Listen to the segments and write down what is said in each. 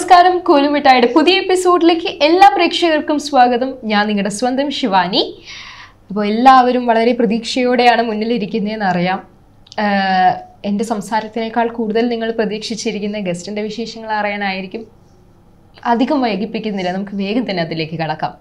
നമസ്കാരം കൂലുമിട്ടായുടെ പുതിയ എപ്പിസോഡിലേക്ക് എല്ലാ പ്രേക്ഷകർക്കും സ്വാഗതം ഞാൻ നിങ്ങളുടെ സ്വന്തം ശിവാനി അപ്പോൾ എല്ലാവരും വളരെ പ്രതീക്ഷയോടെയാണ് മുന്നിലിരിക്കുന്നതെന്ന് അറിയാം ആഹ് എൻ്റെ സംസാരത്തിനേക്കാൾ കൂടുതൽ നിങ്ങൾ പ്രതീക്ഷിച്ചിരിക്കുന്ന ഗസ്റ്റിൻ്റെ വിശേഷങ്ങൾ അറിയാനായിരിക്കും അധികം വൈകിപ്പിക്കുന്നില്ല നമുക്ക് വേഗം തന്നെ അതിലേക്ക് കടക്കാം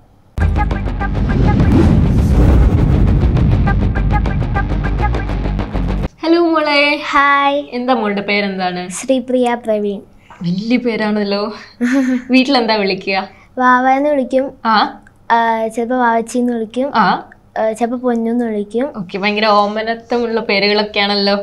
ഹലോ മോളെ ഹായ് എന്താ മോളുടെ പേരെന്താണ് ശ്രീപ്രിയ പ്രവീൺ വലിയ പേരാണല്ലോ വീട്ടിലെന്താ വിളിക്കുക വാവ എന്ന് വിളിക്കും ആ ചിലപ്പോൾ വാവച്ചി എന്ന് വിളിക്കും ആ ചിലപ്പോൾ പൊന്നു വിളിക്കും ഓക്കെ ഭയങ്കര ഓമനത്വമുള്ള പേരുകളൊക്കെയാണല്ലോ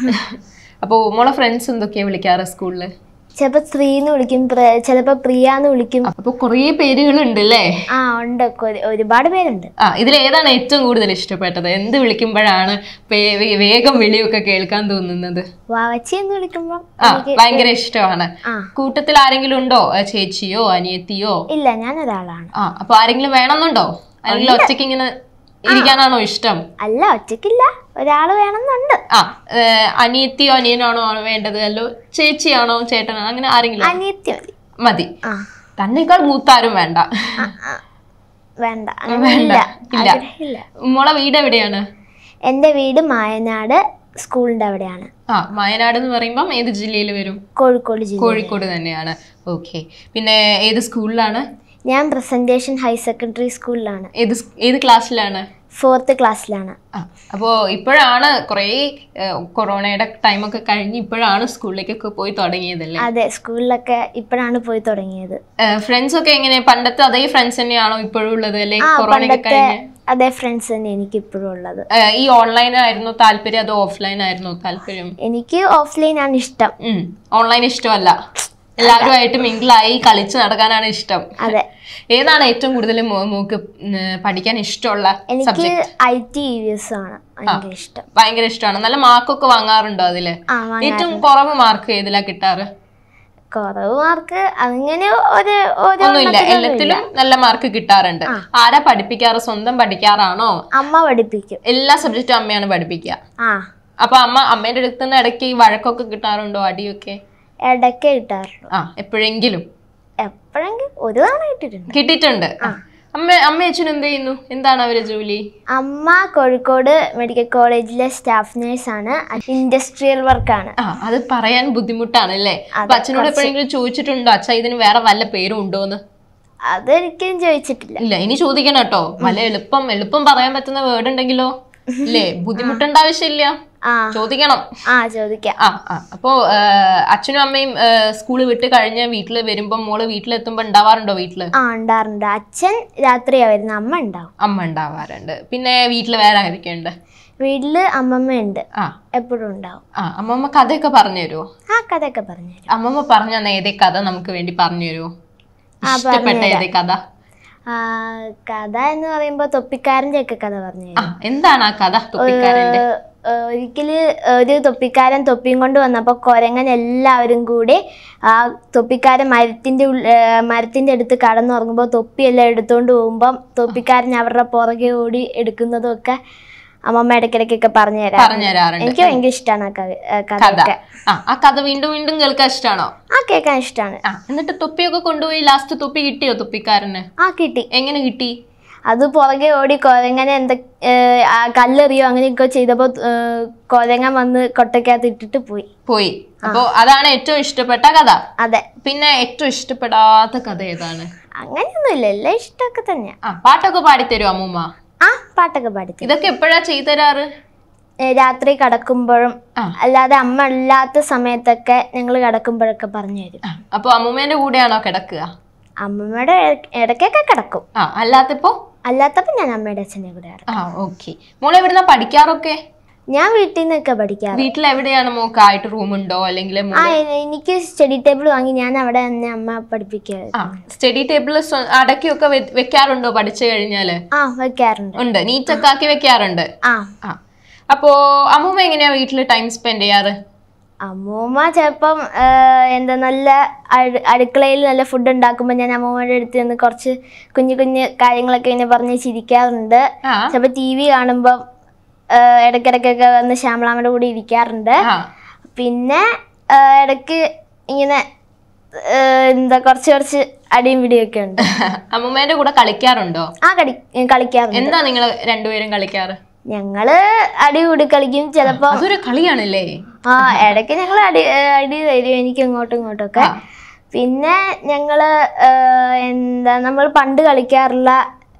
അപ്പോ മോളെ ഫ്രണ്ട്സ് എന്തൊക്കെയാ വിളിക്കാറ് സ്കൂളില് ചിലപ്പോൾ ശ്രീ എന്ന് വിളിക്കും ചിലപ്പോൾ പ്രിയ എന്ന് വിളിക്കും അപ്പൊ കുറേ പേരുകളുണ്ട് അല്ലേ ആ ഉണ്ട് കൊ- ഒരുപാട് പേരുണ്ട് ആ ഇതിൽ ഏതാണ് ഏറ്റവും കൂടുതൽ ഇഷ്ടപ്പെട്ടത് എന്ത് വിളിക്കുമ്പോഴാണ് പേ- വേ- വേഗം വിളിയൊക്കെ കേൾക്കാൻ തോന്നുന്നത് വാവച്ചി എന്ന് വിളിക്കുമ്പോൾ ആ ഭയങ്കര ഇഷ്ടമാണ് ആ കൂട്ടത്തിൽ ആരെങ്കിലും ഉണ്ടോ ഏ, ചേച്ചിയോ അനിയത്തിയോ ഇല്ല ഞാൻ ഒരാളാണ് ആ അപ്പൊ ആരെങ്കിലും വേണമെന്നുണ്ടോ അല്ലെങ്കിൽ ഒറ്റയ്ക്ക് ഇങ്ങനെ ഇരിക്കാനാണോ ഇഷ്ടം അല്ല ഒറ്റയ്ക്കില്ല ഒരാൾ വേണമെന്നുണ്ട് ആ ഏ, അനിയത്തിയോ അനിയനാണോ ആണോ വേണ്ടത് അല്ലോ ചേച്ചിയാണോ ചേട്ടനാണോ അങ്ങനെ ആരെങ്കിലും അനിയത്തി മതി മതി ആ തന്നേക്കാൾ മൂത്താരും വേണ്ട ആ, ആ. വേണ്ട അങ്ങനെ ഇല്ല ഇല്ല. ആഗ്രഹമില്ല മോളെ വീട് എവിടെയാണ് എൻ്റെ വീട് മായനാട് സ്കൂളിൻ്റെ അവിടെയാണ് ആ വയനാട് എന്ന് പറയുമ്പം ഏത് ജില്ലയിൽ വരും കോഴിക്കോട് ജില്ല കോഴിക്കോട് തന്നെയാണ് ഓക്കെ പിന്നെ ഏത് സ്കൂളിലാണ് ഞാൻ പ്രസന്റേഷൻ ഹയർ സെക്കൻഡറി സ്കൂളിലാണ് ഏത് സ്- ഏത് ക്ലാസ്സിലാണ് ഫോർത്ത് ക്ലാസ്സിലാണ് ആ അപ്പോൾ ഇപ്പോഴാണ് കുറേ ഏഹ്, കൊറോണയുടെ ടൈമൊക്കെ കഴിഞ്ഞ് ഇപ്പോഴാണ് സ്കൂളിലേക്കൊക്കെ പോയി തുടങ്ങിയതല്ലേ അതെ സ്കൂളിലൊക്കെ ഇപ്പോഴാണ് പോയി തുടങ്ങിയത് ഫ്രണ്ട്സ് ഒക്കെ എങ്ങനെ പണ്ടത്തെ അതേ ഫ്രണ്ട്സ് തന്നെയാണോ ഇപ്പോഴും ഉള്ളത് അല്ലെ ആ കൊറോണ ഒക്കെ പണ്ടത്തെ കഴിഞ്ഞ് അതേ ഫ്രണ്ട്സ് തന്നെ എനിക്ക് ഇപ്പോഴും ഉള്ളത് ഏഹ്, ഈ ഓൺലൈൻ ആയിരുന്നോ താല്പര്യം അതോ ഓഫ്ലൈൻ ആയിരുന്നോ താല്പര്യം എനിക്ക് ഓഫ്ലൈൻ ആണ് ഇഷ്ടം ഓൺലൈൻ ഇഷ്ടമല്ല എല്ലാവരുമായിട്ട് മിങ്കിളായി കളിച്ച് നടക്കാനാണ് ഇഷ്ടം അതെ ഏതാണ് ഏറ്റവും കൂടുതൽ മോക്ക് ഉം, പഠിക്കാൻ ഇഷ്ടമുള്ള എനിക്ക് subject I T E V S ആണ് ഭയങ്കര ഇഷ്ടം ഭയങ്കര ഇഷ്ടമാണ് നല്ല മാർക്കൊക്കെ വാങ്ങാറുണ്ടോ അതില് ആ വാങ്ങാ- ഏറ്റവും കുറവ് മാർക്ക് ഏതിലാ കിട്ടാറ് കുറവ് മാർക്ക് അങ്ങനെ ഒരു ഒരു ഒന്നുമില്ല എല്ലാത്തിലും നല്ല മാർക്ക് കിട്ടാറുണ്ട് ആരാ പഠിപ്പിക്കാറ് സ്വന്തം പഠിക്കാറാണോ അമ്മ പഠിപ്പിക്കും എല്ലാ സബ്ജക്റ്റും അമ്മയാണ് പഠിപ്പിക്കുക ആ അപ്പൊ അമ്മ അമ്മേന്റെ അടുത്ത് നിന്ന് ഇടയ്ക്ക് ഈ വഴക്കൊക്കെ കിട്ടാറുണ്ടോ അടിയൊക്കെ ഇടയ്ക്ക് കിട്ടാറുള്ളൂ ആ എപ്പോഴെങ്കിലും എപ്പോഴെങ്കിലും ഒരു തവണ കിട്ടിയിട്ടുണ്ട് കിട്ടിയിട്ടുണ്ട് അമ്മ അമ്മ അച്ഛൻ എന്ത് ചെയ്യുന്നു എന്താണ് അവരെ ജോലി അമ്മ കോഴിക്കോട് മെഡിക്കൽ കോളേജിലെ സ്റ്റാഫ് നേഴ്സാണ് ഇൻഡസ്ട്രിയൽ വർക്കാണ് ആ അത് പറയാൻ ബുദ്ധിമുട്ടാണ് അല്ലേ അപ്പൊ അച്ഛനോട് എപ്പോഴെങ്കിലും ചോദിച്ചിട്ടുണ്ടോ അച്ഛ ഇതിന് വേറെ വല്ല പേരും ഉണ്ടോന്ന് അതൊരിക്കലും ചോദിച്ചിട്ടില്ല ഇല്ല ഇനി ചോദിക്കണം കേട്ടോ വല്ല എളുപ്പം എളുപ്പം പറയാൻ പറ്റുന്ന വേർഡ് ഉണ്ടെങ്കിലോ ഇല്ലേ ബുദ്ധിമുട്ടേണ്ട ആവശ്യമില്ല ആ ചോദിക്കണം ആ ചോദിക്കാം ആ ആ അപ്പോ ആ, അച്ഛനും അമ്മയും സ്കൂൾ വിട്ട് കഴിഞ്ഞ് വീട്ടിൽ വരുമ്പോ മോള് വീട്ടിലെത്തുമ്പോ ഉണ്ടാവാറുണ്ടോ വീട്ടില് ആ ഉണ്ടാറുണ്ട് അച്ഛൻ രാത്രിയാ വരുന്നത് അമ്മ ഉണ്ടാവും അമ്മ ഉണ്ടാവാറുണ്ട് പിന്നെ വീട്ടിൽ വേറെ ആരൊക്കെയുണ്ട് വീട്ടില് അമ്മമ്മയുണ്ട് ആ എപ്പോഴും ഉണ്ടാവും ആ അമ്മമ്മ കഥയൊക്കെ പറഞ്ഞു തരുമോ ആ കഥയൊക്കെ പറഞ്ഞുതരും അമ്മമ്മ പറഞ്ഞ തന്ന ഏതേ കഥ നമുക്ക് വേണ്ടി പറഞ്ഞു തരുമോ ആ, ഇഷ്ടപ്പെട്ട ഏതേ കഥ ആ, കഥ എന്ന് പറയുമ്പോ തൊപ്പിക്കാരന്റെ ഒക്കെ കഥ പറഞ്ഞു ആ എന്താണ് ആ കഥ തൊപ്പിക്കാരന്റെ ഒരിക്കല് ഒരു തൊപ്പിക്കാരൻ തൊപ്പിയും കൊണ്ട് വന്നപ്പോൾ കൊരങ്ങൻ എല്ലാവരും കൂടി ആ തൊപ്പിക്കാരൻ മരത്തിന്റെ ഉൾ- ഏ, മരത്തിന്റെ അടുത്ത് കടന്നുറങ്ങുമ്പോൾ തൊപ്പിയെല്ലാം എടുത്തുകൊണ്ട് പോകുമ്പം തൊപ്പിക്കാരൻ അവരുടെ പുറകെ ഓടി എടുക്കുന്നതും ഒക്കെ അമ്മമ്മ ഇടയ്ക്കിടയ്ക്കൊക്കെ പറഞ്ഞു തരാം പറഞ്ഞു തരാറുണ്ട് എനിക്ക് ഭയങ്കര ഇഷ്ടമാണ് ആ കവി ആ കഥ കഥയൊക്കെ ആ ആ കഥ വീണ്ടും വീണ്ടും കേൾക്കാൻ ഇഷ്ടമാണോ ആ കേൾക്കാൻ ഇഷ്ടമാണ് ആ എന്നിട്ട് തൊപ്പിയൊക്കെ കൊണ്ടുപോയി ലാസ്റ്റ് തൊപ്പി കിട്ടിയോ തൊപ്പിക്കാരന് ആ കിട്ടി എങ്ങനെ കിട്ടി അത് പുറകെ ഓടി കൊരങ്ങനെ എന്തൊ ഏ, ആ കല്ലെറിയോ അങ്ങനെയൊക്കെ ചെയ്തപ്പോൾ കൊരങ്ങൻ വന്ന് കൊട്ടയ്ക്കകത്ത് ഇട്ടിട്ട് പോയി പോയി അപ്പോ അതാണ് ഏറ്റവും ഇഷ്ടപ്പെട്ട കഥ അതെ പിന്നെ ഏറ്റവും ഇഷ്ടപ്പെടാത്ത കഥ ഏതാണ് അങ്ങനെയൊന്നുമില്ല എല്ലാം ഇഷ്ടമൊക്കെ തന്നെയാ ആ പാട്ടൊക്കെ പാടിത്തരുമോ അമ്മൂമ്മ ആ പാട്ടൊക്കെ പാടിത്തരും ഇതൊക്കെ എപ്പോഴാ ചെയ്തരാറ് ഏ, രാത്രി കിടക്കുമ്പോഴും ആ. അല്ലാതെ അമ്മ ഇല്ലാത്ത സമയത്തൊക്കെ ഞങ്ങൾ കിടക്കുമ്പോഴൊക്കെ പറഞ്ഞു തരും ആ, അപ്പൊ അമ്മൂമ്മേന്റെ കൂടെയാണോ കിടക്കുക അമ്മമ്മയുടെ ഇട- ഇടയ്ക്കൊക്കെ കിടക്കും ആ അല്ലാത്തപ്പോ അല്ലാത്തപ്പോൾ ഞാൻ അമ്മയുടെ അച്ഛൻ്റെ കൂടെ കിടക്കും ആ ഓക്കെ മോളെ എവിടുന്ന പഠിക്കാറൊക്കെ ഞാൻ വീട്ടിൽ നിന്നൊക്കെ പഠിക്കാറ് വീട്ടിൽ എവിടെയാണ് മോക്കായിട്ട് റൂം ഉണ്ടോ അല്ലെങ്കിൽ ആ എ- എനിക്ക് സ്റ്റഡി ടേബിൾ വാങ്ങി ഞാൻ അവിടെ തന്നെ അമ്മ പഠിപ്പിക്കുക ആ സ്റ്റഡി ടേബിൾ അടക്കിയൊക്കെ വെ- വെക്കാറുണ്ടോ പഠിച്ചു കഴിഞ്ഞാല് ആ വെക്കാറുണ്ട് ഉണ്ട് നീറ്റൊക്കെ ആക്കി വെക്കാറുണ്ട് ആ ആ അപ്പോ അമ്മൂമ്മ എങ്ങനെയാ വീട്ടിൽ ടൈം സ്പെൻഡ് ചെയ്യാറ് അമ്മൂമ്മ ചിലപ്പം ആ, എന്താ നല്ല അടു- അടുക്കളയിൽ നല്ല ഫുഡ് ഉണ്ടാക്കുമ്പോൾ ഞാൻ അമ്മൂമ്മയുടെ അടുത്ത് നിന്ന് കുറച്ച് കുഞ്ഞു കുഞ്ഞു കാര്യങ്ങളൊക്കെ ഇങ്ങനെ പറഞ്ഞ് ചിരിക്കാറുണ്ട് ആ ചിലപ്പോൾ ടി വി കാണുമ്പം ആ, ഇടയ്ക്കിടയ്ക്കൊക്കെ വന്ന് ശ്യാമളാമ്മയുടെ കൂടെ ഇരിക്കാറുണ്ട് ആ പിന്നെ ആ, ഇടയ്ക്ക് ഇങ്ങനെ ഏഹ്, എന്താ കുറച്ച് കുറച്ച് അടിയും പിടിയൊക്കെ ഉണ്ട് അമ്മൂമ്മേന്റെ കൂടെ കളിക്കാറുണ്ടോ ആ കളി കളിക്കാറുണ്ട് എന്താ നിങ്ങൾ രണ്ടുപേരും കളിക്കാറ് ഞങ്ങള് അടി കൂടി കളിക്കും ചിലപ്പോ അതൊരു കളിയാണല്ലേ ആ ഇടയ്ക്ക് ഞങ്ങൾ അടി ഏഹ്, അടി തരും എനിക്ക് ഇങ്ങോട്ടും ഇങ്ങോട്ടൊക്കെ ആ. പിന്നെ ഞങ്ങള് ഏഹ്, എന്താ നമ്മൾ പണ്ട് കളിക്കാറുള്ള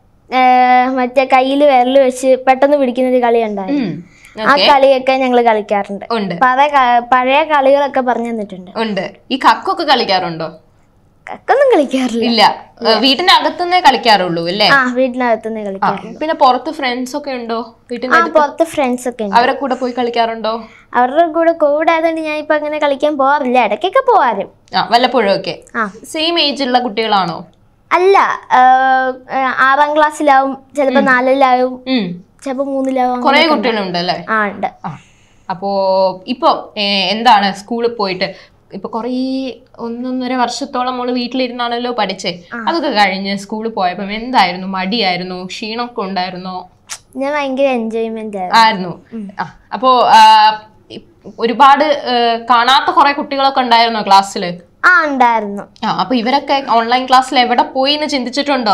ഏഹ്, മറ്റേ കയ്യിൽ വിരൽ വെച്ച് പെട്ടെന്ന് പിടിക്കുന്ന ഒരു കളി ഉണ്ടായിരുന്നു ഉം. ആ കളിയൊക്കെ ഞങ്ങൾ കളിക്കാറുണ്ട് ഉണ്ട് പഴയ ക- പഴയ കളികളൊക്കെ പറഞ്ഞു തന്നിട്ടുണ്ട് ഉണ്ട് ഈ കക്കൊക്കെ കളിക്കാറുണ്ടോ കക്കൊന്നും കളിക്കാറില്ല ഇല്ല ഏഹ് വീട്ടിന്റെ അകത്തുനിന്നേ കളിക്കാറുള്ളൂ അല്ലേ ആ വീട്ടിനകത്തുനിന്ന് കളിക്കാം പിന്നെ പുറത്ത് ഫ്രണ്ട്സ് ഒക്കെ ഉണ്ടോ വീട്ടിന്റെ ആ പുറത്ത് ഫ്രണ്ട്സ് ഒക്കെ ഉണ്ട് അവരെ കൂടെ പോയി കളിക്കാറുണ്ടോ അവരുടെ കൂടെ കോവിഡ് ആയതുകൊണ്ട് ഞാൻ ഇപ്പൊ അങ്ങനെ കളിക്കാൻ പോകാറില്ല ഇടയ്ക്കൊക്കെ പോവാറും ആ വല്ലപ്പോഴും ഒക്കെ ആ സെയിം ഏജ് ഉള്ള കുട്ടികളാണോ അല്ല ഏഹ്, ഏഹ്, ആറാം ക്ലാസ്സിലാവും ചിലപ്പോ നാലിലാവും ഉം ചിലപ്പോ മൂന്നിലാവും കുറെ കുട്ടികളുണ്ട് അല്ലേ ആ ഉണ്ട് ആ അപ്പോ ഇപ്പൊ ഏ, എന്താണ് സ്കൂളിൽ പോയിട്ട് ഇപ്പൊ കുറേ ഒന്നൊന്നര വർഷത്തോളം നമ്മള് വീട്ടിലിരുന്നാണല്ലോ പഠിച്ചേ അതൊക്കെ കഴിഞ്ഞ് സ്കൂളിൽ പോയപ്പോ എന്തായിരുന്നു മടിയായിരുന്നു ക്ഷീണമൊക്കെ ഉണ്ടായിരുന്നോ ഞാൻ ഭയങ്കര എൻജോയ്മെന്റ് ആയിരുന്നു ആയിരുന്നു ആ അപ്പോ ആ, ഇ- ഒരുപാട് ഏ, കാണാത്ത കുറെ കുട്ടികളൊക്കെ ഉണ്ടായിരുന്നോ ക്ലാസ്സില് ആ ഉണ്ടായിരുന്നു ആ അപ്പൊ ഇവരൊക്കെ ഓൺലൈൻ ക്ലാസ്സിൽ എവിടെ പോയി എന്ന് ചിന്തിച്ചിട്ടുണ്ടോ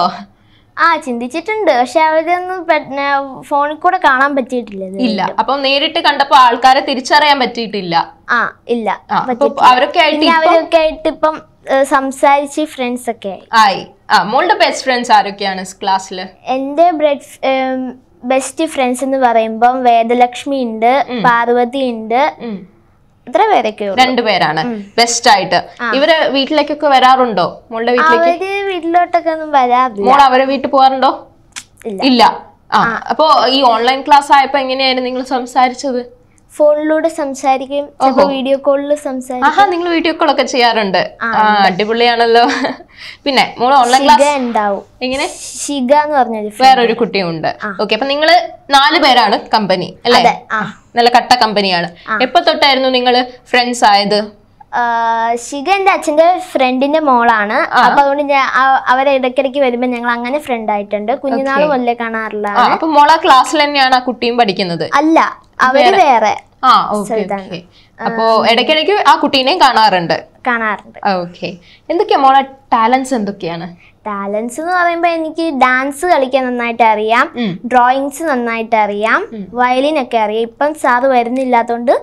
ആ ചിന്തിച്ചിട്ടുണ്ട് പക്ഷെ അവരൊന്നും പെട്ടെന്ന് ഫോണിൽ കൂടെ കാണാൻ പറ്റിയിട്ടില്ല ഇത്. ഇല്ല അപ്പൊ നേരിട്ട് കണ്ടപ്പോ ആൾക്കാരെ തിരിച്ചറിയാൻ പറ്റിയിട്ടില്ല ആ ഇല്ല ആ, അപ്പൊ അവരൊക്കെ ആയിട്ട് പിന്നെ അവരൊക്കെ ആയിട്ട് ഇപ്പം ഏഹ്, സംസാരിച്ച് ഫ്രണ്ട്സ് ഒക്കെ ആയി ആയി ആ മോളുടെ ബെസ്റ്റ് ഫ്രണ്ട്സ് ആരൊക്കെയാണ് ക്ലാസ്സില് എൻ്റെ ബ്രെഡ് ബെസ്റ്റ് ഫ്രണ്ട്സ് എന്ന് പറയുമ്പം വേദലക്ഷ്മി ഉണ്ട് പാർവതി ഉണ്ട് ഉം. ഇത്ര പേരൊക്കെ ഉള്ളു രണ്ടുപേരാണ് ബെസ്റ്റ് ആയിട്ട് ഇവര് വീട്ടിലേക്കൊക്കെ വരാറുണ്ടോ മോളുടെ വീട്ടിലേക്ക് അവര് വീട്ടിലോട്ടൊക്കെ ഒന്നും വരാറില്ല മോൾ അവരെ വീട്ടിൽ പോകാറുണ്ടോ ഇല്ല. ഇല്ല ആ അപ്പോ ഈ ഓൺലൈൻ ക്ലാസ് ആയപ്പോ എങ്ങനെയായിരുന്നു നിങ്ങൾ സംസാരിച്ചത് ഫോണിലൂടെ സംസാരിക്കും ചിലപ്പോ വീഡിയോ കോളിൽ സംസാരിക്കും ആഹാ നിങ്ങൾ വീഡിയോ കോൾ ഒക്കെ ചെയ്യാറുണ്ട് ആ അടിപൊളിയാണല്ലോ പിന്നെ മോൾ ഓൺലൈൻ ശിഖ ക്ലാസ് ഉണ്ടാവും എങ്ങനെ ശിഖ എന്ന് പറഞ്ഞൊരു friend. വേറൊരു കുട്ടിയുണ്ട് ഓക്കെ അപ്പൊ നിങ്ങള് നാല് പേരാണ് കമ്പനി അല്ലേ അതെ ആ നല്ല കട്ട കമ്പനിയാണ് എപ്പോ തൊട്ടായിരുന്നു നിങ്ങൾ ഫ്രണ്ട്സ് ആയത് ആ, ശിഖ എന്റെ അച്ഛന്റെ ഫ്രണ്ടിന്റെ മോളാണ് അപ്പൊ അതുകൊണ്ട് ഞാൻ ആ- അവരെ ഇടയ്ക്കിടയ്ക്ക് വരുമ്പോ ഞങ്ങൾ അങ്ങനെ ഫ്രണ്ട് ആയിട്ടുണ്ട് കുഞ്ഞുനാൾ മുതലേ കാണാറില്ല ആ അപ്പൊ മോളെ ക്ലാസ്സിൽ തന്നെയാണ് ആ കുട്ടിയും പഠിക്കുന്നത് അല്ല അവര് വേറെ ആ ഓക്കെ ഓക്കെ അപ്പോ ഇടയ്ക്കിടയ്ക്ക് ആ കുട്ടീനെയും കാണാറുണ്ട് കാണാറുണ്ട് ഓക്കെ എന്തൊക്കെയാ മോളെ ടാലൻസ് എന്തൊക്കെയാണ് ടാലൻസ് എന്ന് പറയുമ്പോൾ എനിക്ക് ഡാൻസ് കളിക്കാൻ നന്നായിട്ട് അറിയാം ഉം. ഡ്രോയിങ്സ് നന്നായിട്ട് അറിയാം വയലിൻ ഒക്കെ അറിയാം ഇപ്പം സാറ് വരുന്നില്ലാത്തതുകൊണ്ട്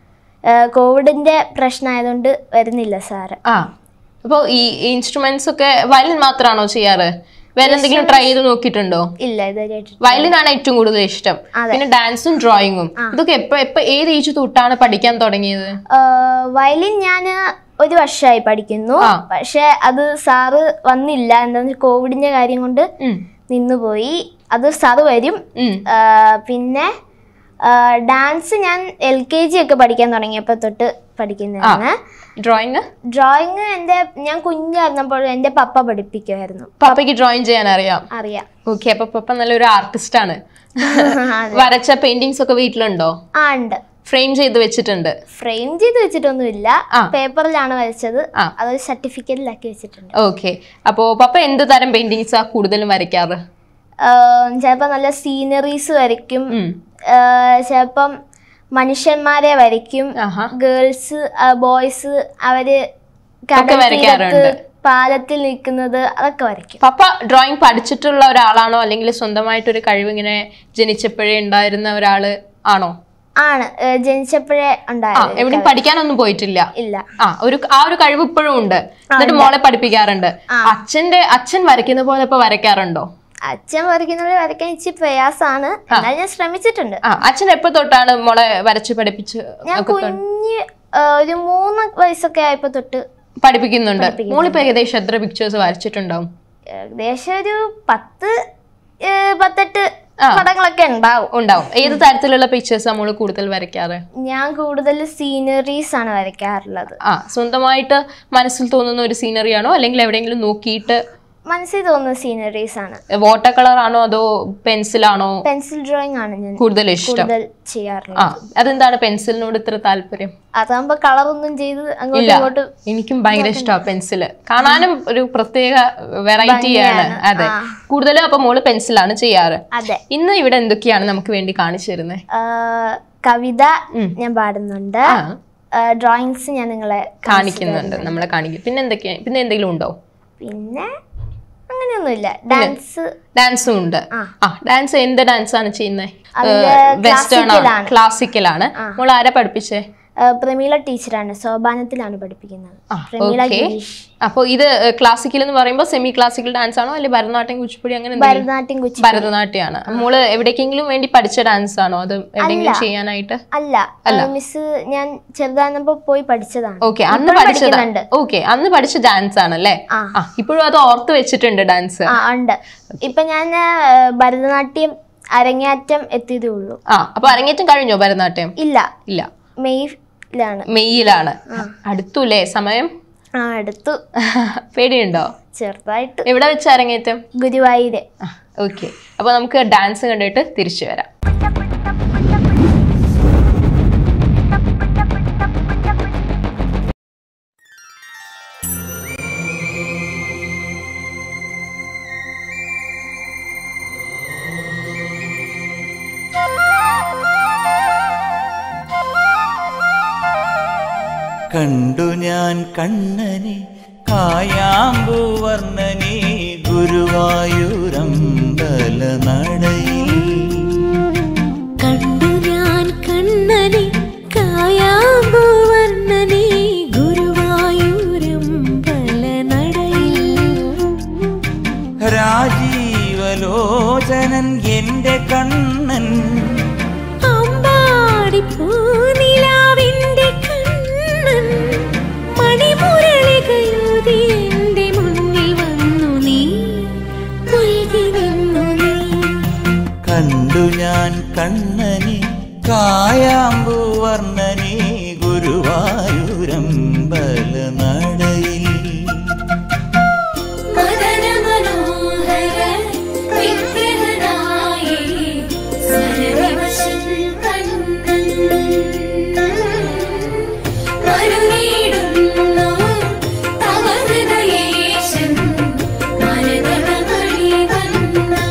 കോവിഡിന്റെ പ്രശ്നമായതുകൊണ്ട് വരുന്നില്ല സാറ് ആ അപ്പോ ഈ ഇൻസ്ട്രുമെന്റ്സ് ഒക്കെ വയലിൻ മാത്രമാണോ ചെയ്യാറ് വേറെ എന്തെങ്കിലും ട്രൈ ചെയ്ത് നോക്കിയിട്ടുണ്ടോ ഇല്ല ഇതുവരെയായിട്ട് വയലിൻ ആണ് ഏറ്റവും കൂടുതൽ ഇഷ്ടം പിന്നെ ഡാൻസും ഡ്രോയിങ്ങും ഇതൊക്കെ എപ്പോ എപ്പോ ഏത് ഏജ് തൊട്ടാണ് പഠിക്കാൻ തുടങ്ങിയത് വയലിൻ ഞാൻ ഒരു വർഷമായി പഠിക്കുന്നു ആ. പക്ഷെ അത് സാറ് വന്നില്ല എന്താന്ന് വെച്ചാൽ കോവിഡിന്റെ കാര്യം കൊണ്ട് ഉം. നിന്നുപോയി അത് സാറ് വരും ഉം. ആ, പിന്നെ ഡാൻസ് ഞാൻ എൽ കെ ജി ഒക്കെ പഠിക്കാൻ തുടങ്ങിയപ്പോൾ തൊട്ട് പഠിക്കുന്നതാണ് ഡ്രോയിങ് ഡ്രോയിങ് എൻ്റെ ഞാൻ കുഞ്ഞായിരുന്നപ്പോൾ എൻ്റെ പപ്പ പഠിപ്പിക്കുമായിരുന്നു പപ്പയ്ക്ക് ഡ്രോയിങ് ചെയ്യാൻ അറിയാം അറിയാം ഓക്കെ അപ്പൊ പപ്പ നല്ലൊരു ആർട്ടിസ്റ്റ് ആണ് അതെ. വരച്ച പെയിന്റിങ്സ് ഒക്കെ വീട്ടിലുണ്ടോ ആ ഉണ്ട് ഫ്രെയിം ചെയ്ത് വെച്ചിട്ടുണ്ട് ഫ്രെയിം ചെയ്ത് വെച്ചിട്ടൊന്നുമില്ല ആ. പേപ്പറിലാണ് വരച്ചത് ആ. അതൊരു സർട്ടിഫിക്കറ്റിലാക്കി വെച്ചിട്ടുണ്ട് ഓക്കെ അപ്പോ പപ്പ എന്ത് തരം പെയിന്റിങ്സാ കൂടുതലും വരയ്ക്കാറ് ചിലപ്പോൾ നല്ല സീനറീസ് വരയ്ക്കും ഉം. ചിലപ്പം മനുഷ്യന്മാരെ വരയ്ക്കും ആഹാ ഗേൾസ് ബോയ്സ് അവര് ഒക്കെ വരയ്ക്കാറുണ്ട്. കടൽത്തീരത്ത് പാലത്തിൽ നിൽക്കുന്നത് അതൊക്കെ വരയ്ക്കും പപ്പ ഡ്രോയിങ് പഠിച്ചിട്ടുള്ള ഒരാളാണോ അല്ലെങ്കിൽ സ്വന്തമായിട്ടൊരു കഴിവ് ഇങ്ങനെ ജനിച്ചപ്പോഴേ ഉണ്ടായിരുന്ന ഒരാള് ആണോ ആണ് ഏ, ജനിച്ചപ്പോഴേ ആ ഉണ്ടായത് എവിടെയും പഠിക്കാനൊന്നും പോയിട്ടില്ല ഇല്ല ആ ഒരു ആ ഒരു കഴിവ് ഇപ്പോഴും ഉണ്ട് എന്നിട്ട് മോളെ പഠിപ്പിക്കാറുണ്ട് അച്ഛന്റെ അച്ഛൻ വരയ്ക്കുന്ന പോലെ ഇപ്പൊ വരയ്ക്കാറുണ്ടോ അച്ഛൻ വരയ്ക്കുന്നത് വരയ്ക്കാൻ ഇച്ചിരി പ്രയാസമാണ് എന്നാൽ ഞാൻ ശ്രമിച്ചിട്ടുണ്ട് ആ അച്ഛൻ എപ്പോ തൊട്ടാണ് മോളെ വരച്ച് പഠിപ്പിച്ച് ഞാൻ ഒക്കെ തൊ- കുഞ്ഞ് ഏ, ഒരു മൂന്ന് വയസ്സൊക്കെ ആയപ്പോ തൊട്ട് പഠിപ്പിക്കുന്നുണ്ട് മോളിപ്പോ ഏകദേശം എത്ര പിക്ചേഴ്സ് വരച്ചിട്ടുണ്ടാവും ഏകദേശം ഒരു പത്ത് ഏ, പത്തെട്ട് ആ. പടങ്ങളൊക്കെ ഉണ്ടാവും ഉണ്ടാവും ഏത് തരത്തിലുള്ള പിക്ചേഴ്സ് നമ്മൾ കൂടുതൽ വരയ്ക്കാറ് ഞാൻ കൂടുതൽ സീനറീസ് ആണ് വരയ്ക്കാറുള്ളത് ആ സ്വന്തമായിട്ട് മനസ്സിൽ തോന്നുന്ന ഒരു സീനറി ആണോ അല്ലെങ്കിൽ എവിടെയെങ്കിലും നോക്കിയിട്ട് മനസ്സിൽ തോന്നുന്ന സീനറീസ് ആണ് വാട്ടർ കളർ ആണോ അതോ പെൻസിലാണോ പെൻസിൽ ഡ്രോയിങ് ആണ് ഞാൻ കൂടുതൽ ഇഷ്ടം കൂടുതൽ ചെയ്യാറുള്ളത് ആ അതെന്താണ് പെൻസിലിനോട് ഇത്ര താല്പര്യം അതാകുമ്പോ കളറൊന്നും ചെയ്ത് അങ്ങോട്ടും ഇല്ല ഇങ്ങോട്ടും എനിക്കും ഭയങ്കര ഇഷ്ടമാണ് പെൻസില് കാണാനും ഒരു പ്രത്യേക വെറൈറ്റി ആണ് അതെ കൂടുതലും അപ്പൊ മോള് പെൻസിലാണ് ചെയ്യാറ് അതെ ഇന്ന് ഇവിടെ എന്തൊക്കെയാണ് നമുക്ക് വേണ്ടി കാണിച്ചു തരുന്നത് ആ, കവിത ഉം. ഞാൻ പാടുന്നുണ്ട് ആ ഡ്രോയിങ്സ് ഞാൻ നിങ്ങളെ കാണിച്ചു കാണിക്കുന്നുണ്ട് നമ്മളെ കാണിക്കും പിന്നെ എന്തൊക്കെയാ പിന്നെ എന്തെങ്കിലും ഉണ്ടോ പിന്നെ അങ്ങനെയൊന്നുമില്ല ഡാൻസ് ഡാൻസും ഉണ്ട് ആ. ആ ഡാൻസ് എന്ത് ഡാൻസ് ആണ് ചെയ്യുന്നത് അതില് വെസ്റ്റേൺ classical ആണ് ആണ്. ക്ലാസിക്കൽ ആണ് മോൾ ആരാ പഠിപ്പിച്ചേ പ്രമീള ടീച്ചറാണ് സോപാനത്തിലാണ് പഠിപ്പിക്കുന്നത് ആ പ്രമീള ഓക്കെ ഗിരീഷ് അപ്പോൾ ഇത് ക്ലാസിക്കൽ എന്ന് പറയുമ്പോൾ സെമി ക്ലാസിക്കൽ ഡാൻസ് ആണോ അല്ലെങ്കിൽ ഭരതനാട്യം കുച്ചിപ്പുടി അങ്ങനെ എന്തെങ്കിലും ഭരതനാട്യം കുച്ചി ഭരതനാട്യമാണ് മോള് എവിടേക്കെങ്കിലും വേണ്ടി പഠിച്ച ഡാൻസ് ആണോ അത് എവിടെയെങ്കിലും ചെയ്യാനായിട്ട് അല്ല മിസ് ഞാൻ ചെറുതായിരുന്നപ്പോ പോയി പഠിച്ചതാണ് ഓക്കെ അന്ന് ഇപ്പോഴും പഠിച്ചത് പഠിക്കുന്നുണ്ട്. ഓക്കെ അന്ന് പഠിച്ച ഡാൻസ് ആണല്ലേ ആ. ആ ഇപ്പോഴും അത് ഓർത്ത് വെച്ചിട്ടുണ്ട് ഡാൻസ് ആ ഉണ്ട് ഇപ്പൊ ഞാൻ ആ, ഭരതനാട്യം അരങ്ങേറ്റം എത്തിയതേ ഉള്ളൂ ആ അപ്പൊ അരങ്ങേറ്റം കഴിഞ്ഞോ ഭരതനാട്യം ഇല്ല ഇല്ല മെയ്യിലാണ് മെയ്യിലാണ് അടുത്തൂലേ സമയം ആ അടുത്തു പേടിയുണ്ടോ ചെറുതായിട്ട് എവിടെ വെച്ച് അരങ്ങേറ്റം ഗുരുവായൂര് ഓക്കെ അപ്പൊ നമുക്ക് ഡാൻസ് കണ്ടിട്ട് തിരിച്ചു വരാം കണ്ടു ഞാൻ കണ്ണനെ കായാമ്പൂവർണ്ണനെ ഗുരുവായൂരമ്പല നടയിൽ കണ്ടു ഞാൻ കണ്ണനെ കായാമ്പൂവർണ്ണനെ ഗുരുവായൂരമ്പല നടയിൽ രാജീവലോചനൻ എന്റെ കണ്ണൻ അമ്പാടി പൂനിലാവിന്റെ കണ്ണൻ മണിമുരളികയൂതി എന്റെ മുന്നിൽ വന്നു നീ പുൽകി നിന്നു നീ കണ്ടു ഞാൻ കണ്ണനെ കായാമ്പൂവർണ്ണനെ ഗുരുവായൂരമ്പല നടയിൽ മദന മനോഹര വിഗ്രഹനായി സരവിവശൻ കണ്ണൻ മരുനീടുന്നു തവ ഹൃദയേശൻ മരതകമണി വന്നം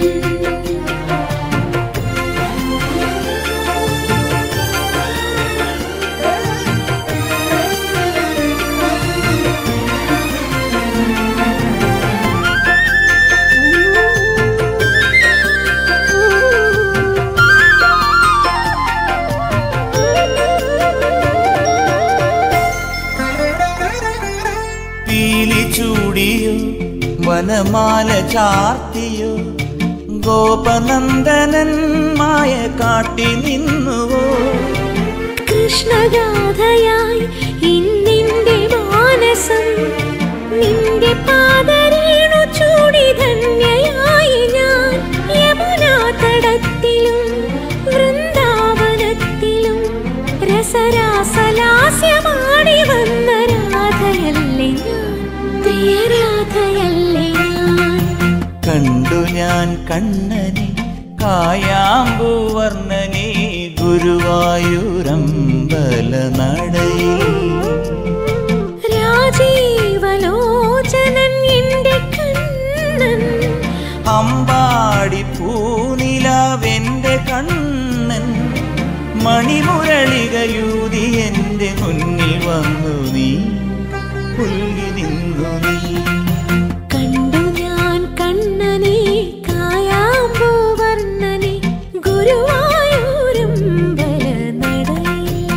പീലി ചൂടിയോ വനമാല ചാർത്തിയോ ഗോപനന്ദനൻ മായ കാട്ടി നിന്നുവോ കൃഷ്ണഗാഥയായി ഇന്നിന്റെ മാനസം നിന്റെ പാദരേണു ചൂടി ധന്യയായി ഞാൻ യമുനാ തടത്തിലും വൃന്ദാവനത്തിലും രസരാസലാസ്യമാടി വന്ന രാധയല്ലേ ഞാൻ പ്രിയരാധയല്ലേ ഞാൻ കണ്ടു ഞാൻ കണ്ണനെ കായാമ്പൂവർണ്ണനെ ഗുരുവായൂരമ്പല നടയിൽ രാജീവലോചനൻ എന്റെ കണ്ണൻ അമ്പാടി പൂനിലാവെന്റെ കണ്ണൻ മണിമുരളികയൂതി എന്റെ മുന്നിൽ വന്നു നീ പുൽകി നിന്നു നീ കണ്ടു ഞാൻ കണ്ണനെ കായാമ്പൂവർണ്ണനെ ഗുരുവായൂരമ്പല നടയിൽ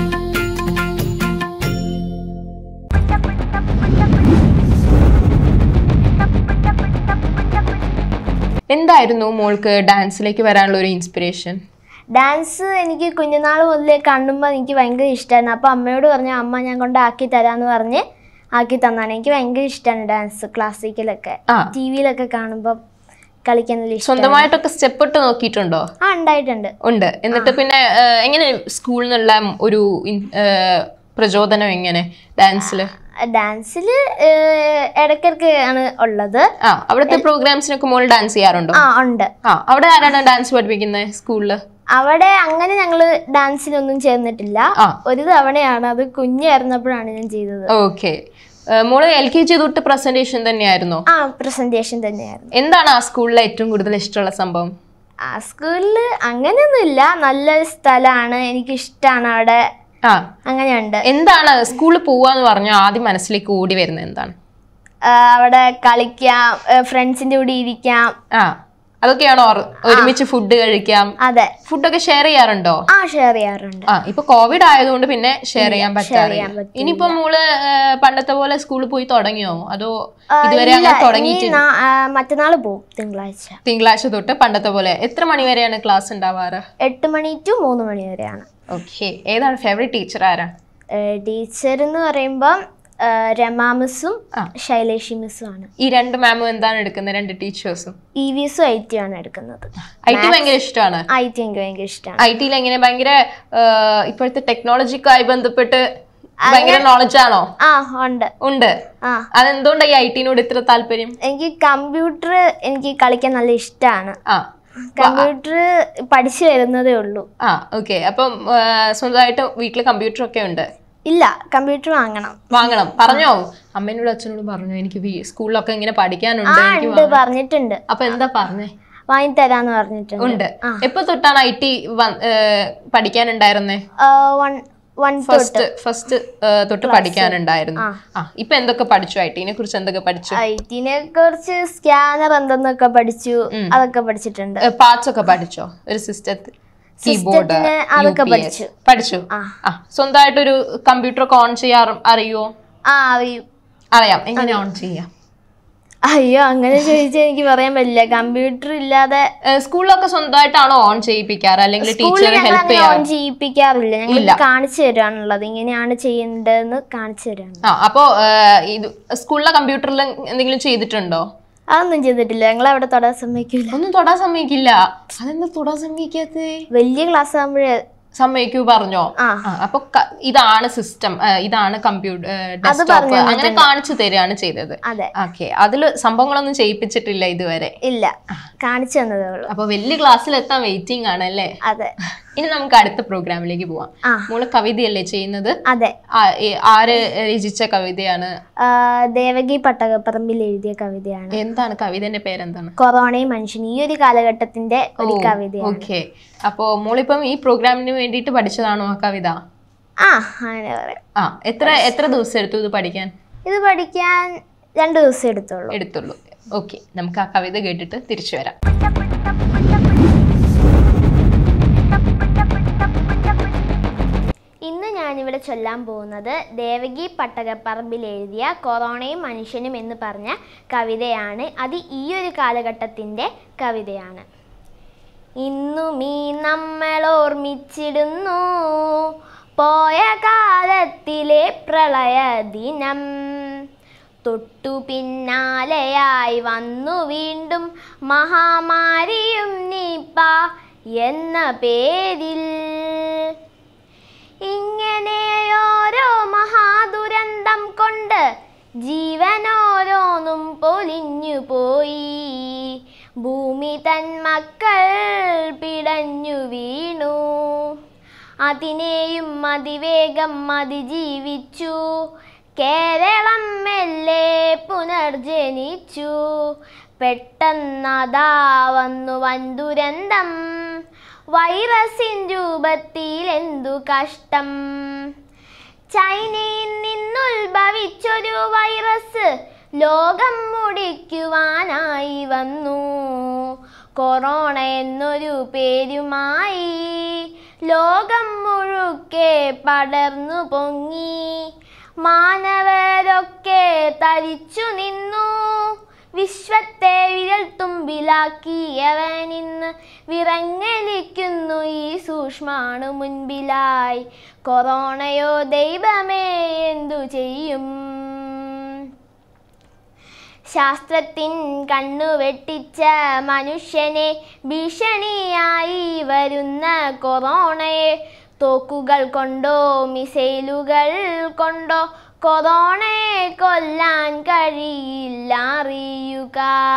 എന്തായിരുന്നു മോൾക്ക് ഡാൻസിലേക്ക് വരാനുള്ള ഒരു ഇൻസ്പിറേഷൻ ഡാൻസ് എനിക്ക് കുഞ്ഞുനാൾ മുതലേ കാണുമ്പോൾ എനിക്ക് ഭയങ്കര ഇഷ്ടമാണ് അപ്പോൾ അമ്മയോട് പറഞ്ഞു അമ്മ ഞാൻ കൊണ്ട് ആക്കി തരാമെന്ന് പറഞ്ഞ് ആക്കി തന്നാണ് എനിക്ക് ഭയങ്കര ഇഷ്ടമാണ് ഡാൻസ് ക്ലാസിക്കലൊക്കെ ആ. ടി വിയിലൊക്കെ കാണുമ്പോൾ കളിക്കാനുള്ള ഇഷ്ടം സ്വന്തമായിട്ടൊക്കെ സ്റ്റെപ്പ് ഇട്ട് നോക്കിയിട്ടുണ്ടോ ആ ഉണ്ടായിട്ടുണ്ട് ഉണ്ട് എന്നിട്ട് പിന്നെ ആ, എങ്ങനെ സ്കൂളിൽ നിന്നുള്ള ഒരു ഇൻ- ആ, പ്രചോദനം എങ്ങനെ ഡാൻസിൽ ഡാൻസിൽ ഇടയ്ക്കിടയ്ക്ക് ആണ് ഉള്ളത് ആ അവിടുത്തെ പ്രോഗ്രാംസിനൊക്കെ മോൾ ഡാൻസ് ചെയ്യാറുണ്ടോ ആ ഉണ്ട് ആ അവിടെ ആരാണ് ഡാൻസ് പഠിപ്പിക്കുന്നത് സ്കൂളിൽ അവിടെ അങ്ങനെ ഞങ്ങൾ ഡാൻസിനൊന്നും ചേർന്നിട്ടില്ല ആ. ഒരു തവണയാണ് അത് കുഞ്ഞായിരുന്നപ്പോഴാണ് ഞാൻ ചെയ്തത് ഓക്കെ മോള് എൽ കെ ജി തൊട്ട് പ്രസന്റേഷൻ തന്നെയായിരുന്നോ ആ പ്രസന്റേഷൻ തന്നെയായിരുന്നു എന്താണ് ആ സ്കൂളിലെ ഏറ്റവും കൂടുതൽ ഇഷ്ടമുള്ള സംഭവം ആ സ്കൂളിൽ അങ്ങനെയൊന്നുമില്ല നല്ലൊരു സ്ഥലമാണ് എനിക്കിഷ്ടമാണ് അവിടെ ആ അങ്ങനെയുണ്ട് എന്താണ് സ്കൂളിൽ പോവാന്ന് പറഞ്ഞാൽ ആദ്യം മനസ്സിലേക്ക് ഓടി വരുന്നത് എന്താണ് ആ, അവിടെ കളിക്കാം ഫ്രണ്ട്സിന്റെ കൂടെ ഇരിക്കാം ആ അതൊക്കെയാണോ ഓർ- ഒരുമിച്ച് ഫുഡ് കഴിക്കാം അതെ ഫുഡൊക്കെ ഷെയർ ചെയ്യാറുണ്ടോ ആ ഷെയർ ചെയ്യാറുണ്ട് ആ ഇപ്പൊ കോവിഡ് ആയതുകൊണ്ട് പിന്നെ ഷെയർ ചെയ്യാൻ പറ്റാറില്ല ചെയ്യാൻ പറ്റില്ല. ഇനിയിപ്പോ മോള് ആ, പണ്ടത്തെ പോലെ സ്കൂളിൽ പോയി തുടങ്ങിയോ അതോ ആ, ഇതുവരെ ഇല്ല, അങ്ങനെ ഇനി തുടങ്ങിയിട്ടില്ല നാ- ആ, മറ്റന്നാള് പോവും തിങ്കളാഴ്ച തിങ്കളാഴ്ച തൊട്ട് പണ്ടത്തെ പോലെ എത്ര മണി വരെയാണ് ക്ലാസ് ഉണ്ടാവാറ് എട്ട് മണി ടു മൂന്ന് മണി വരെയാണ് ഓക്കെ ഏതാണ് ഫേവറേറ്റ് ടീച്ചർ ആരാ ടീച്ചർ എന്ന് പറയുമ്പം ആ, രമാ മിസ്സും ആ. ശൈലേഷി മിസ്സും ആണ് ഈ രണ്ട് മാമും എന്താണ് എടുക്കുന്നത് രണ്ട് ടീച്ചേഴ്സും ഇ വി എസും ഐ ടി ആണ് എടുക്കുന്നത് ഐ ടി ഭയങ്കര ഇഷ്ടമാണ് ഐ ടി എനിക്ക് ഭയങ്കര ഇഷ്ടമാണ് ഐ ടിയിൽ എങ്ങനെ ഭയങ്കര ആ, ഇപ്പോഴത്തെ ടെക്നോളജിക്കായി ബന്ധപ്പെട്ട് ഭയങ്കര നോളജ് ആണോ ആ ഉണ്ട് ഉണ്ട് ആ അതെന്തുകൊണ്ടാണ് ഈ ഐ ടിനോട് ഇത്ര താല്പര്യം എനിക്ക് കമ്പ്യൂട്ടർ എനിക്ക് കളിക്കാൻ നല്ല ഇഷ്ടമാണ് ആ കമ്പ്യൂട്ടർ പഠിച്ചു വരുന്നതേ ഉള്ളൂ ആ ഓക്കെ അപ്പം ആ, സ്വന്തമായിട്ട് വീട്ടിൽ കമ്പ്യൂട്ടർ ഒക്കെ ഉണ്ട് ഇല്ല കമ്പ്യൂട്ടർ വാങ്ങണം വാങ്ങണം പറഞ്ഞോ അമ്മേനോടും അച്ഛനോടും പറഞ്ഞു എനിക്ക് വീ- സ്കൂളിലൊക്കെ ഇങ്ങനെ പഠിക്കാനുണ്ട് ആ എനിക്ക് ഉണ്ട് പറഞ്ഞിട്ടുണ്ട് അപ്പൊ എന്താ പറഞ്ഞേ വാങ്ങിത്തരാന്ന് പറഞ്ഞിട്ടുണ്ട് ഉണ്ട് എപ്പോ തൊട്ടാണ് ഐ ടി പഠിക്കാനുണ്ടായിരുന്നേ വൺ വൺ ഫസ്റ്റ് ഫസ്റ്റ് തൊട്ട് പഠിക്കാനുണ്ടായിരുന്നു ആ ഇപ്പൊ എന്തൊക്കെ പഠിച്ചു ഐ ടിനെ കുറിച്ച് എന്തൊക്കെ പഠിച്ചു ഐ ടിനെ കുറിച്ച് സ്കാനർ എന്തെന്നൊക്കെ പഠിച്ചു അതൊക്കെ പഠിച്ചിട്ടുണ്ട് പാർട്സ് ഒക്കെ പഠിച്ചോ ഒരു സിസ്റ്റത്തിൽ കീബോർഡ് സിസ്റ്റത്തിന് അതൊക്കെ പഠിച്ചു. പഠിച്ചു ആ സ്വന്തമായിട്ടൊരു കമ്പ്യൂട്ടർ ഒക്കെ ഓൺ ചെയ്യാറ് അറിയോ ആ അറിയും അറിയാം എങ്ങനെ ഓൺ ചെയ്യാം അയ്യോ അങ്ങനെ ചോദിച്ചാൽ എനിക്ക് പറയാൻ പറ്റില്ല കമ്പ്യൂട്ടർ ഇല്ലാതെ ഏ, സ്കൂളിലൊക്കെ സ്വന്തമായിട്ടാണോ ഓൺ ചെയ്യിപ്പിക്കാറ് അല്ലെങ്കിൽ സ്കൂളിൽ ടീച്ചർ ഞങ്ങൾ ഹെൽപ്പ് അങ്ങനെ ചെയ്യാറ് ഓൺ ചെയ്യിപ്പിക്കാറില്ല ഞങ്ങൾ കാണിച്ചു തരാനുള്ളത് ഇങ്ങനെയാണ് ചെയ്യേണ്ടതെന്ന് കാണിച്ചു തരാണ് ആ അപ്പോ ഏ, ഇത് സ്കൂളിലെ കമ്പ്യൂട്ടറിൽ എന്തെങ്കിലും ചെയ്തിട്ടുണ്ടോ അതൊന്നും ചെയ്തിട്ടില്ല ഞങ്ങൾ അവിടെ തൊടാൻ സമ്മതിക്കില്ല ഒന്നും തൊടാൻ സമ്മതിക്കില്ല അതെന്താ തൊടാൻ സമ്മതിക്കാത്തേ വലിയ ക്ലാസ് ആകുമ്പോഴേ സമ്മതിക്കൂ പറഞ്ഞോ ആ. ആ, അപ്പൊ ക- ഇതാണ് സിസ്റ്റം ഇതാണ് കമ്പ്യൂട്ടർ ഡെസ്ക്ടോപ്പ് അങ്ങനെ കാണിച്ചു തരികയാണ് ചെയ്തത് അതെ ഓക്കെ അതില് സംഭവങ്ങളൊന്നും ചെയ്യിപ്പിച്ചിട്ടില്ല ഇതുവരെ ഇല്ല കാണിച്ചു തന്നതേ ഉള്ളൂ അപ്പൊ വലിയ ക്ലാസ്സിൽ എത്താൻ വെയിറ്റിംഗ് ആണ് അല്ലേ അതെ ഇനി നമുക്ക് അടുത്ത പ്രോഗ്രാമിലേക്ക് പോവാം ആ. മോള് കവിതയല്ലേ ചെയ്യുന്നത് അതെ ആ- ഏ- ആര് രചിച്ച കവിതയാണ് ആ, ദേവകി പട്ടകപ്പറമ്പിൽ എഴുതിയ കവിതയാണ് എന്താണ് കവിതന്റെ പേരെന്താണ് കൊറോണയും മനുഷ്യൻ ഈ ഒരു കാലഘട്ടത്തിന്റെ ഒരു കവിതയാണ് ഓക്കെ അപ്പോ മോളിപ്പം ഈ പ്രോഗ്രാമിന് വേണ്ടിയിട്ട് പഠിച്ചതാണോ ആ കവിത ആ അങ്ങനെ പറയാം ആ എത്ര എത്ര ദിവസം എടുത്തു ഇത് പഠിക്കാൻ ഇത് പഠിക്കാൻ രണ്ടു ദിവസം എടുത്തുള്ളൂ എടുത്തുള്ളൂ ഓക്കെ നമുക്ക് ആ കവിത കേട്ടിട്ട് തിരിച്ചു വരാം ഇന്ന് ഞാനിവിടെ ചൊല്ലാൻ പോകുന്നത് ദേവകി പട്ടകപ്പറമ്പിൽ എഴുതിയ കൊറോണയും മനുഷ്യനും എന്ന് പറഞ്ഞ കവിതയാണ് അത് ഈ ഒരു കാലഘട്ടത്തിൻ്റെ കവിതയാണ് ഇന്നും ഈ നമ്മൾ ഓർമ്മിച്ചിടുന്നു പോയ കാലത്തിലെ പ്രളയ ദിനം തൊട്ടു പിന്നാലെയായി വന്നു വീണ്ടും മഹാമാരിയും നിപ്പ എന്ന പേരിൽ ഇങ്ങനെ ഓരോ മഹാദുരന്തം കൊണ്ട് ജീവനോരോന്നും പൊലിഞ്ഞു പോയി ഭൂമി തൻ മക്കൾ പിടഞ്ഞു വീണു അതിനെയും അതിവേഗം അതിജീവിച്ചു കേരളം മെല്ലെ പുനർജനിച്ചു പെട്ടെന്നതാ വന്നു വൻ ദുരന്തം വൈറസിൻ രൂപത്തിൽ എന്തു കഷ്ടം ചൈനയിൽ നിന്നുത്ഭവിച്ചൊരു വൈറസ് ലോകം മുടിക്കുവാനായി വന്നു കൊറോണ എന്നൊരു പേരുമായി ലോകം മുഴുക്കെ പടർന്നു പൊങ്ങി മാനവരൊക്കെ തരിച്ചു നിന്നു വിശ്വത്തെ വിരൽ തുമ്പിലാക്കിയവനിന്ന് വിറങ്ങലിക്കുന്നു ഈ സൂക്ഷ്മാണു മുൻപിലായി കൊറോണയോ ദൈവമേ എന്തു ചെയ്യും ശാസ്ത്രത്തിൻ കണ്ണു വെട്ടിച്ച മനുഷ്യനെ ഭീഷണിയായി വരുന്ന കൊറോണയെ തോക്കുകൾ കൊണ്ടോ മിസൈലുകൾ കൊണ്ടോ കൊറോണയെ കൊല്ലാൻ കഴിയില്ല അറിയുക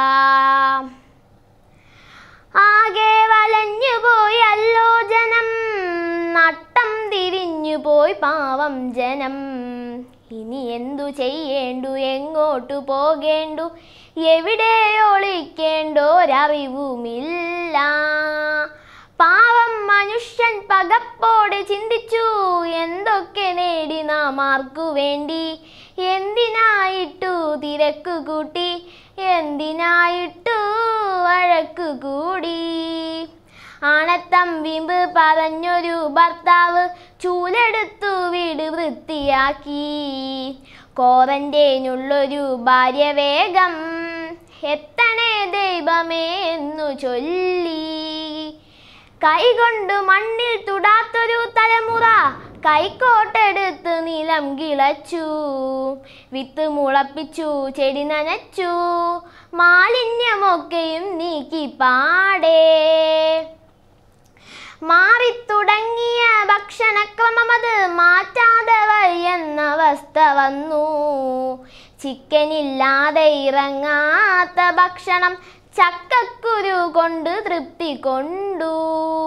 ആകെ വലഞ്ഞുപോയി അല്ലോ ജനം നട്ടം തിരിഞ്ഞുപോയി പാവം ജനം ഇനി എന്തു ചെയ്യേണ്ടു എങ്ങോട്ടു പോകേണ്ടു എവിടെ ഒളിക്കേണ്ടോരറിവുമില്ല പാവം മനുഷ്യ മനുഷ്യൻ പകപ്പോടെ ചിന്തിച്ചു എന്തൊക്കെ നേടി നാം ആർക്കു വേണ്ടി എന്തിനായിട്ടു തിരക്കു കൂട്ടി എന്തിനായിട്ടു വഴക്കു കൂടി ആണത്തം വീമ്പ് പറഞ്ഞൊരു ഭർത്താവ് ചൂലെടുത്തു വീട് വൃത്തിയാക്കി കോറന്റൈനുള്ളൊരു ഭാര്യ വേഗം എത്തണേ ദൈവമേ എന്നു ചൊല്ലി കൈകൊണ്ട് മണ്ണിൽ തുടാത്തൊരു തലമുറ കൈക്കോട്ടെടുത്ത് നിലം കിളച്ചു വിത്ത് മുളപ്പിച്ചു ചെടി നനച്ചു മാലിന്യമൊക്കെയും നീക്കി പാടേ മാറിത്തുടങ്ങിയ ഭക്ഷണക്രമമത് മാറ്റാതെ വയ്യെന്ന അവസ്ഥ വന്നു ചിക്കനില്ലാതെ ഇറങ്ങാത്ത ഭക്ഷണം ചക്കക്കുരു കൊണ്ട് തൃപ്തി കൊണ്ടു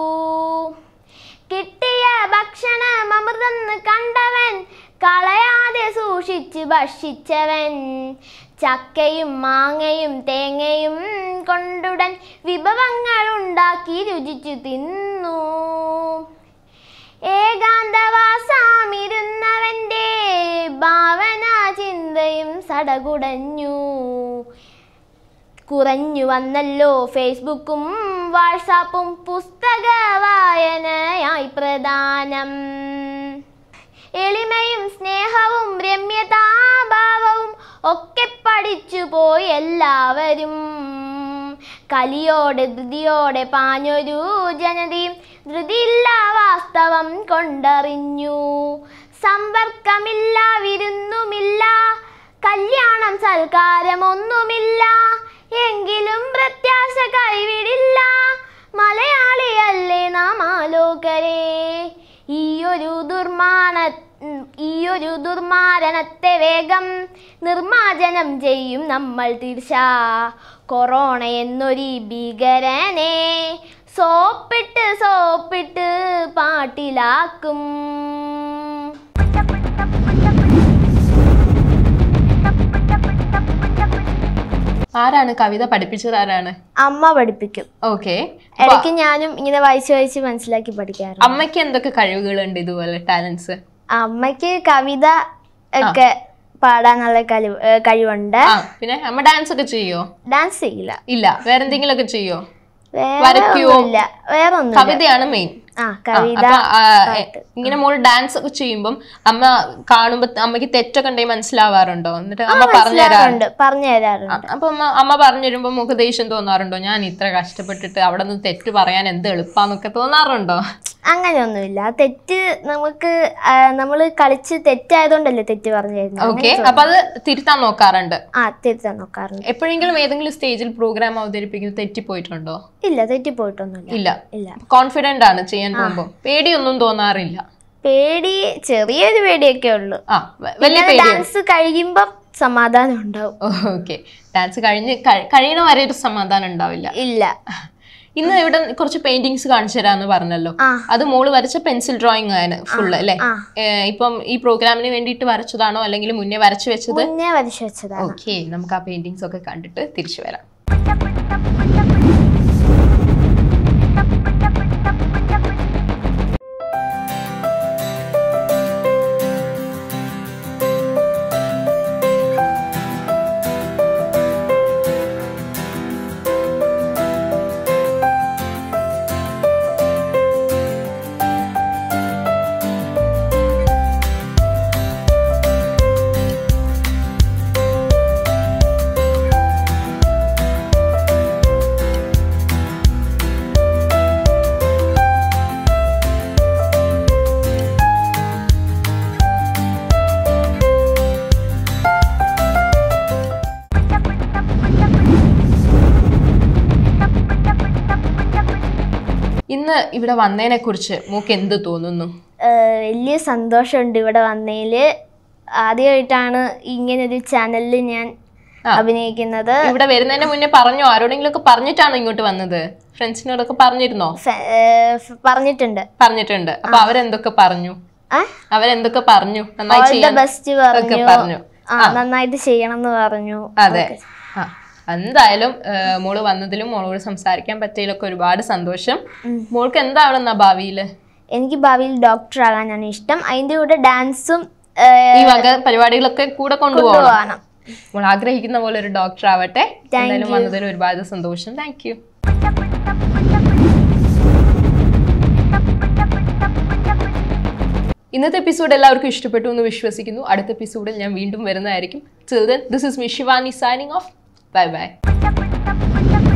കിട്ടിയ ഭക്ഷണം അമൃതെന്ന് കണ്ടവൻ കളയാതെ സൂക്ഷിച്ച് ഭക്ഷിച്ചവൻ ചക്കയും മാങ്ങയും തേങ്ങയും കൊണ്ടുടൻ വിഭവങ്ങൾ ഉണ്ടാക്കി രുചിച്ചു തിന്നു ഏകാന്തവാസാമിരുന്നവൻ്റെ ഭാവന ചിന്തയും സടകുടഞ്ഞു കുറഞ്ഞു വന്നല്ലോ ഫേസ്ബുക്കും വാട്സാപ്പും പുസ്തക വായനയായി പ്രധാനം എളിമയും സ്നേഹവും രമ്യതാഭാവവും ഒക്കെ പഠിച്ചു പോയി എല്ലാവരും കലിയോടെ ധൃതിയോടെ പാഞ്ഞൊരു ജനതയും ധൃതിയില്ല വാസ്തവം കൊണ്ടറിഞ്ഞു സമ്പർക്കമില്ല വിരുന്നുമില്ല കല്യാണം സൽക്കാരമൊന്നുമില്ല എങ്കിലും പ്രത്യാശ കൈവിടില്ല മലയാളിയല്ലേ നാം ആലോകരെ ഈയൊരു ദുർമാന ഈയൊരു ദുർമാരണത്തെ വേഗം നിർമാർജനം ചെയ്യും നമ്മൾ തീർച്ച കൊറോണ എന്നൊരു ഭീകരനെ സോപ്പിട്ട് സോപ്പിട്ട് പാട്ടിലാക്കും ആരാണ് കവിത പഠിപ്പിച്ചത് ആരാണ് അമ്മ പഠിപ്പിക്കും ഓക്കെ ഇടയ്ക്ക് ഞാനും ഇങ്ങനെ വായിച്ച് വായിച്ച് മനസ്സിലാക്കി പഠിക്കാറുണ്ട് അമ്മയ്ക്ക് എന്തൊക്കെ കഴിവുകളുണ്ട് ഇതുപോലെ ടാലൻസ് അമ്മയ്ക്ക് കവിത ഒക്കെ പാടാൻ നല്ല കഴിവ് ഏ, കഴിവുണ്ട് ആ പിന്നെ അമ്മ ഡാൻസ് ഒക്കെ ചെയ്യോ ഡാൻസ് ചെയ്യില്ല ഇല്ല വേറെ എന്തെങ്കിലും ഒക്കെ ചെയ്യോ വേറെ വരയ്ക്കുവോ? ഒന്നുമില്ല വേറെ ഒന്നുമില്ല കവിതയാണ് മെയിൻ ആ ആ, കവിത അപ്പൊ ആ, എ- ഇങ്ങനെ മോൾ ഡാൻസ് ഒക്കെ ചെയ്യുമ്പം അമ്മ കാണുമ്പോ അമ്മയ്ക്ക് തെറ്റൊക്കെ ഉണ്ടെങ്കിൽ മനസ്സിലാവാറുണ്ടോ എന്നിട്ട് അമ്മ പറഞ്ഞു തരാറുണ്ട് മനസ്സിലാറുണ്ട് പറഞ്ഞു തരാറുണ്ട് അപ്പൊ അമ്മ അമ്മ പറഞ്ഞു തരുമ്പോ നമുക്ക് ദേഷ്യം തോന്നാറുണ്ടോ ഞാൻ ഇത്ര കഷ്ടപ്പെട്ടിട്ട് അവിടെ നിന്ന് തെറ്റ് പറയാൻ എന്ത് എളുപ്പാന്നൊക്കെ തോന്നാറുണ്ടോ അങ്ങനെയൊന്നുമില്ല തെറ്റ് നമുക്ക് നമ്മൾ കളിച്ച് തെറ്റായതുകൊണ്ടല്ലേ തെറ്റ് പറഞ്ഞു തരുന്നത് ഓക്കെ അപ്പൊ അത് തിരുത്താൻ നോക്കാറുണ്ട് ആ തിരുത്താൻ നോക്കാറുണ്ട് എപ്പോഴെങ്കിലും ഏതെങ്കിലും സ്റ്റേജിൽ പ്രോഗ്രാം അവതരിപ്പിക്കുന്നത് തെറ്റിപ്പോയിട്ടുണ്ടോ ഇല്ല തെറ്റിപ്പോയിട്ടൊന്നുമില്ല ഇല്ല ഇല്ല കോൺഫിഡന്റ് ആണ് ചെയ്യാൻ പോകുമ്പോ പേടിയൊന്നും തോന്നാറില്ല പേടി ചെറിയൊരു പേടിയൊക്കെ ഉള്ളു ആ വ- വലിയ പിന്നെ പേടി ഡാൻസ് കഴിയുമ്പം സമാധാനം ഉണ്ടാവും ഓക്കെ ഡാൻസ് കഴിഞ്ഞ് കഴി- കഴിയണ വരെ ഒരു സമാധാനം ഉണ്ടാവില്ല ഇല്ല ഇന്ന് ഇവിടെ കുറച്ച് പെയിന്റിങ്സ് കാണിച്ചു തരാന്ന് പറഞ്ഞല്ലോ ആ. അത് മോള് വരച്ച പെൻസിൽ ഡ്രോയിങ് ആണ് ഫുള്ള് അല്ലേ ആ. ഏ, ഇപ്പം ഈ പ്രോഗ്രാമിന് വേണ്ടിയിട്ട് വരച്ചതാണോ അല്ലെങ്കിൽ മുന്നേ വരച്ചു വെച്ചത് മുന്നേ വരച്ചു വെച്ചതാണ് ഓക്കെ നമുക്ക് ആ പെയിന്റിങ്സ് ഒക്കെ കണ്ടിട്ട് തിരിച്ചു വരാം ഇന്ന് ഇവിടെ വന്നതിനെ കുറിച്ച് മൂക്ക് എന്ത് തോന്നുന്നു ഏഹ് വലിയ സന്തോഷമുണ്ട് ഇവിടെ വന്നതില് ആദ്യമായിട്ടാണ് ഇങ്ങനൊരു ചാനലിൽ ഞാൻ ആ. അഭിനയിക്കുന്നത് ഇവിടെ വരുന്നതിന് മുന്നേ പറഞ്ഞോ ആരോടെങ്കിലും ഒക്കെ പറഞ്ഞിട്ടാണോ ഇങ്ങോട്ട് വന്നത് ഫ്രണ്ട്സിനോടൊക്കെ പറഞ്ഞിരുന്നോ ഫ- ഏഹ് പറഞ്ഞിട്ടുണ്ട് പറഞ്ഞിട്ടുണ്ട് അപ്പൊ അവരെന്തൊക്കെ പറഞ്ഞു ആ അവരെന്തൊക്കെ പറഞ്ഞു നന്നായി ഓൾ ദ ചെയ്യാൻ ബെസ്റ്റ് ഒക്കെ പറഞ്ഞു പറഞ്ഞു ആ നന്നായിട്ട് ചെയ്യണം എന്ന് പറഞ്ഞു അതെ ആ എന്തായാലും ഏഹ്, മോള് വന്നതിലും മോളോട് സംസാരിക്കാൻ പറ്റിയതിലൊക്കെ ഒരുപാട് സന്തോഷം മോൾക്ക് എന്താവണമെന്നാ ഭാവിയില് എനിക്ക് ഭാവിയിൽ ഡോക്ടർ ആകാനാണ് ഇഷ്ടം അതിൻ്റെ കൂടെ ഡാൻസും ഈ വക പരിപാടികളൊക്കെ കൂടെ കൊണ്ടുപോകണം കൊണ്ടുപോകണം നമ്മൾ ആഗ്രഹിക്കുന്ന പോലെ ഒരു ഡോക്ടർ ആവട്ടെ എന്തായാലും വന്നതിൽ ഒരുപാട് സന്തോഷം താങ്ക് യു ഇന്നത്തെ എപ്പിസോഡ് എല്ലാവർക്കും ഇഷ്ടപ്പെട്ടു എന്ന് വിശ്വസിക്കുന്നു അടുത്ത എപ്പിസോഡിൽ ഞാൻ വീണ്ടും വരുന്നതായിരിക്കും this is me Shivani signing off bye by